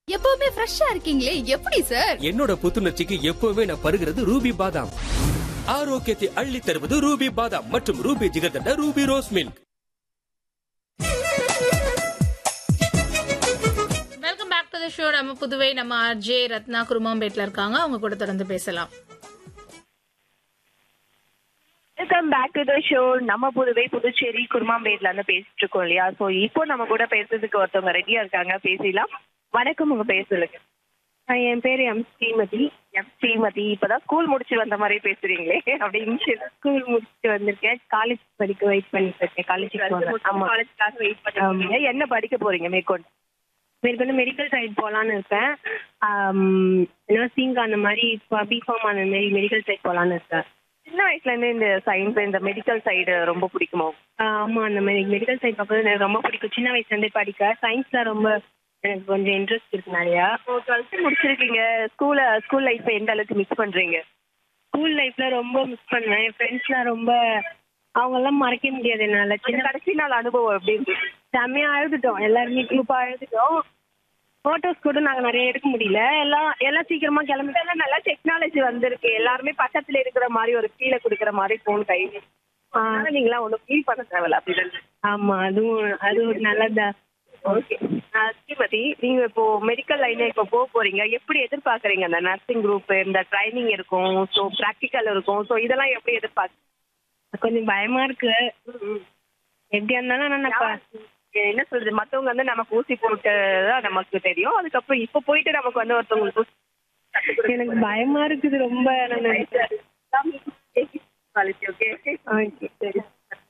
எப்பவுமே ஃப்ரெஷ்ஷா இருக்கீங்களே எப்படி சார் என்னோட புத்துணர்ச்சிக்கு எப்பவுமே நான் பருகிறது ரூபி பாதாம் ஆரோக்கியத்தை அள்ளி தருவது ரூபி பாதாம் மற்றும் Ruby jigarthanda Ruby rose milk welcome back to the show நம்ம புதுவை நம்ம ஆர்ஜே ரத்னா குருமாம்பேட்ல இருக்காங்க அவங்க கூட தொடர்ந்து பேசலாம் welcome back to the show நம்ம புதுவை புதுச்சேரி குருமாம்பேட்ல இருந்து பேசிட்டு இருக்கோம் இல்லையா சோ இப்போ நம்ம கூட பேசுறதுக்கு ஒருத்தவங்க ரெடியா இருக்காங்க பேசலாம் வணக்கம் உங்க பேர் சொல்லுங்க என் பேரு எம் ஸ்ரீமதி எம் ஸ்ரீமதி இப்பதான் ஸ்கூல் முடிச்சு வந்த மாதிரி பேசுறீங்களே அப்படின்னு ஸ்கூல் முடிச்சுட்டு வந்திருக்கேன் காலேஜ் படிக்க வெயிட் பண்ணிட்டு இருக்கேன் காலேஜ் ஆமா காலேஜ்க்காக வெயிட் பண்ணிருக்கீங்க என்ன படிக்க போறீங்க மேற்கொண்டு மேற்கொண்டு மெடிக்கல் சைடு போகலான்னு இருக்கேன் நர்சிங் அந்த மாதிரி பிஃபார்ம் அந்த மாதிரி மெடிக்கல் சைடு போகலான்னு இருக்கேன் சின்ன வயசுல இருந்து இந்த சயின்ஸ் இந்த மெடிக்கல் சைடு ரொம்ப பிடிக்குமோ ஆஹ் ஆமா அந்த மாதிரி மெடிக்கல் சைடு பார்க்கறது எனக்கு ரொம்ப பிடிக்கும் சின்ன வயசுல இருந்தே படிக்க சயின்ஸ்ல ரொம்ப எனக்கு கொஞ்சம் இன்ட்ரெஸ்ட் இருக்கு நிறையா டுவெல்த் முடிச்சிருக்கீங்க ஸ்கூல ஸ்கூல் லைஃப் எந்த அளவுக்கு மிஸ் பண்றீங்க ஸ்கூல் லைஃப்ல ரொம்ப மிஸ் பண்ணுவேன் என் ஃப்ரெண்ட்ஸ்லாம் ரொம்ப அவங்கெல்லாம் மறக்க முடியாது என்னால சின்ன சின்ன கடைசி நாள் அனுபவம் எப்படி இருந்துச்சு செம்மையா அழுதுட்டோம் எல்லாருமே குரூப்பா அழுதுட்டோம் போட்டோஸ் கூட நாங்க நிறைய எடுக்க முடியல எல்லாம் எல்லாம் சீக்கிரமா கிளம்பி இதெல்லாம் நல்லா டெக்னாலஜி வந்திருக்கு எல்லாருமே பக்கத்துல இருக்கிற மாதிரி ஒரு ஃபீலை கொடுக்குற மாதிரி போன் கை அதனால நீங்களாம் ஒன்றும் ஃபீல் பண்ண தேவையில்ல அப்படிதான் ஆமா அதுவும் அது ஒரு நல்லதா ஓகே ஸ்ரீமதி நீங்க இப்போ மெடிக்கல் லைன்ல இப்போ போக போறீங்க எப்படி எதிர்பார்க்கறீங்க அந்த நர்சிங் குரூப் இந்த ட்ரைனிங் இருக்கும் ஸோ ப்ராக்டிக்கல் இருக்கும் ஸோ இதெல்லாம் எப்படி எதிர்பார்க்க கொஞ்சம் பயமா இருக்கு எப்படியா இருந்தாலும் ஆனா நான் ப- என்ன சொல்றது மத்தவங்க வந்து நமக்கு ஊசி போட்டு தான் நமக்கு தெரியும் அதுக்கப்புறம் இப்போ போயிட்டு நமக்கு வந்து ஒருத்தவங்களுக்கு ஊசி எனக்கு பயமா இருக்குது ரொம்ப நான் நினைச்சேன் ஓகே சரி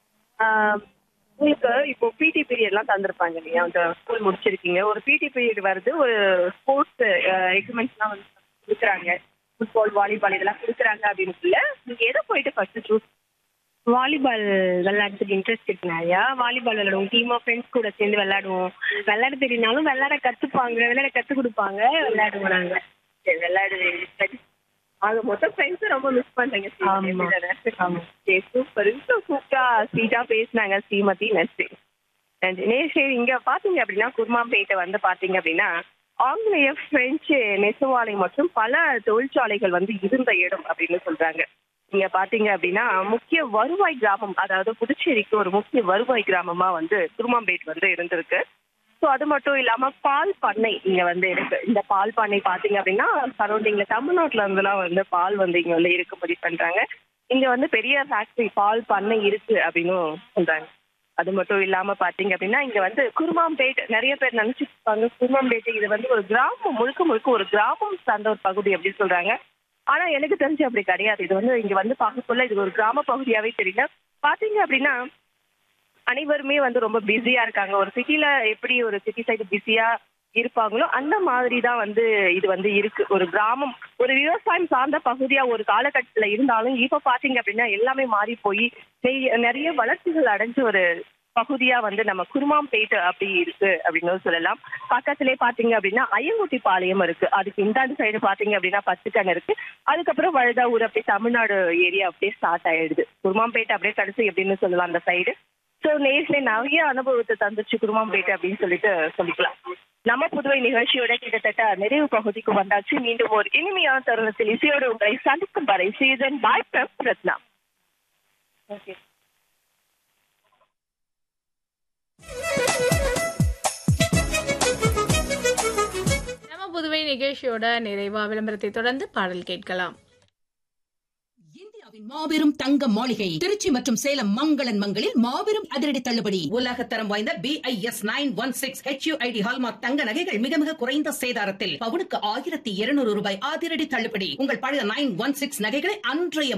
ஆஹ் உங்களுக்கு இப்போ பிடி பீரியட்லாம் தந்திருப்பாங்க இல்லையா அந்த ஸ்கூல் முடிச்சிருக்கீங்க ஒரு பிடி பீரியட் வருது ஒரு ஸ்போர்ட்ஸ் எக்யூப்மெண்ட்ஸ்லாம் வந்து கொடுக்குறாங்க ஃபுட்பால் வாலிபால் இதெல்லாம் கொடுக்குறாங்க அப்படின்னு நீங்க எதை போயிட்டு ஃபர்ஸ்ட் சூஸ் வாலிபால் விளையாடுறதுக்கு இன்ட்ரெஸ்ட் இருக்கு நிறையா வாலிபால் விளையாடுவோம் டீமா ஃப்ரெண்ட்ஸ் கூட சேர்ந்து விளையாடுவோம் விளையாட தெரியனாலும் விளையாட கத்துப்பாங்க விளையாட கத்து கொடுப்பாங்க விளையாடுவோம் நாங்க சரி விளையாடுவீங்க சரி ஆக மொத்தம் ஃப்ரெண்ட்ஸ் ரொம்ப மிஸ் பண்றீங்க ஆமா. ஆமா. சரி சூப்பர் சூப்பரா ஸ்வீட்டா பேசினாங்க ஸ்ரீமதி நன்றி நன்றி நே சரி இங்க பாத்தீங்க அப்படின்னா குருமாம்பேட்டை வந்து பாத்தீங்க அப்படின்னா ஆங்கிலேய பிரெஞ்சு நெசவாலை மற்றும் பல தொழிற்சாலைகள் வந்து இருந்த இடம் அப்படின்னு சொல்றாங்க இங்க பாத்தீங்க அப்படின்னா முக்கிய வருவாய் கிராமம் அதாவது புதுச்சேரிக்கு ஒரு முக்கிய வருவாய் கிராமமா வந்து குருமாம்பேட் வந்து இருந்திருக்கு ஸோ அது மட்டும் இல்லாம பால் பண்ணை இங்க வந்து இருக்கு இந்த பால் பண்ணை பாத்தீங்க அப்படின்னா சரௌண்டிங்ல தமிழ்நாட்டுல இருந்துலாம் வந்து பால் வந்து இங்க வந்து இருக்கும்படி பண்றாங்க இங்க வந்து பெரிய ஃபேக்டரி பால் பண்ணை இருக்கு அப்படின்னு சொல்றாங்க அது மட்டும் இல்லாம பாத்தீங்க அப்படின்னா இங்க வந்து குருமாம்பேட் நிறைய பேர் நினைச்சிட்டு இருப்பாங்க குருமாம்பேட்டை இது வந்து ஒரு கிராமம் முழுக்க முழுக்க ஒரு கிராமம் சார்ந்த ஒரு பகுதி அப்படின்னு சொல்றாங்க ஆனா எனக்கு தெரிஞ்சு அப்படி கிடையாது இது வந்து இங்க வந்து பார்க்கக்குள்ள இது ஒரு கிராம பகுதியாவே தெரியல பாத்தீங்க அப்படின்னா அனைவருமே வந்து ரொம்ப பிஸியா இருக்காங்க ஒரு சிட்டில எப்படி ஒரு சிட்டி சைடு பிஸியா இருப்பாங்களோ அந்த மாதிரி தான் வந்து இது வந்து இருக்கு ஒரு கிராமம் ஒரு விவசாயம் சார்ந்த பகுதியா ஒரு காலகட்டத்துல இருந்தாலும் இப்ப பாத்தீங்க அப்படின்னா எல்லாமே மாறி போய் நிறைய- நிறைய வளர்ச்சிகள் அடைஞ்ச ஒரு பகுதியா வந்து நம்ம குருமாம்பேட்டு அப்படி இருக்கு அப்படின்னு சொல்லலாம் பக்கத்திலே பாத்தீங்க அப்படின்னா ஐயங்குட்டி பாளையம் இருக்கு அதுக்கு இந்தாண்டு சைடு பாத்தீங்க அப்படின்னா பத்துக்கண் இருக்கு அதுக்கப்புறம் வழுதா ஊர் அப்படியே தமிழ்நாடு ஏரியா அப்படியே ஸ்டார்ட் ஆயிடுது குருமாம்பேட்டை அப்படியே கடைசி எப்படின்னு சொல்லலாம் அந்த சைடு ஸோ நேர்ல நிறைய அனுபவத்தை தந்துச்சு குருமாம்பேட்டை அப்படின்னு சொல்லிட்டு சொல்லிக்கலாம் நம்ம புதுவை நிகழ்ச்சியோட கிட்டத்தட்ட நிறைவு பகுதிக்கு வந்தாச்சு மீண்டும் ஒரு இனிமையான தருணத்தில் இசையோடு உங்களை சந்திக்கும் வரை சீசன் பாய் ரத்னா ஓகே நம்ம புதுவை நிகழ்ச்சியோட நிறைவா விளம்பரத்தை தொடர்ந்து பாடல் கேட்கலாம் இந்தியாவின் மாபெரும் தங்க மாளிகை திருச்சி மற்றும் சேலம் மங்களன் மங்களில் மாபெரும் அதிரடி தள்ளுபடி உலக தரம் வாய்ந்த B I S nine one six HUID hallmark தங்க நகைகள் மிக மிக குறைந்த சேதாரத்தில் பவுனுக்கு ஆயிரத்தி இருநூறு ரூபாய் அதிரடி தள்ளுபடி உங்கள் பழைய நைன் ஒன் சிக்ஸ் நகைகளை அன்றைய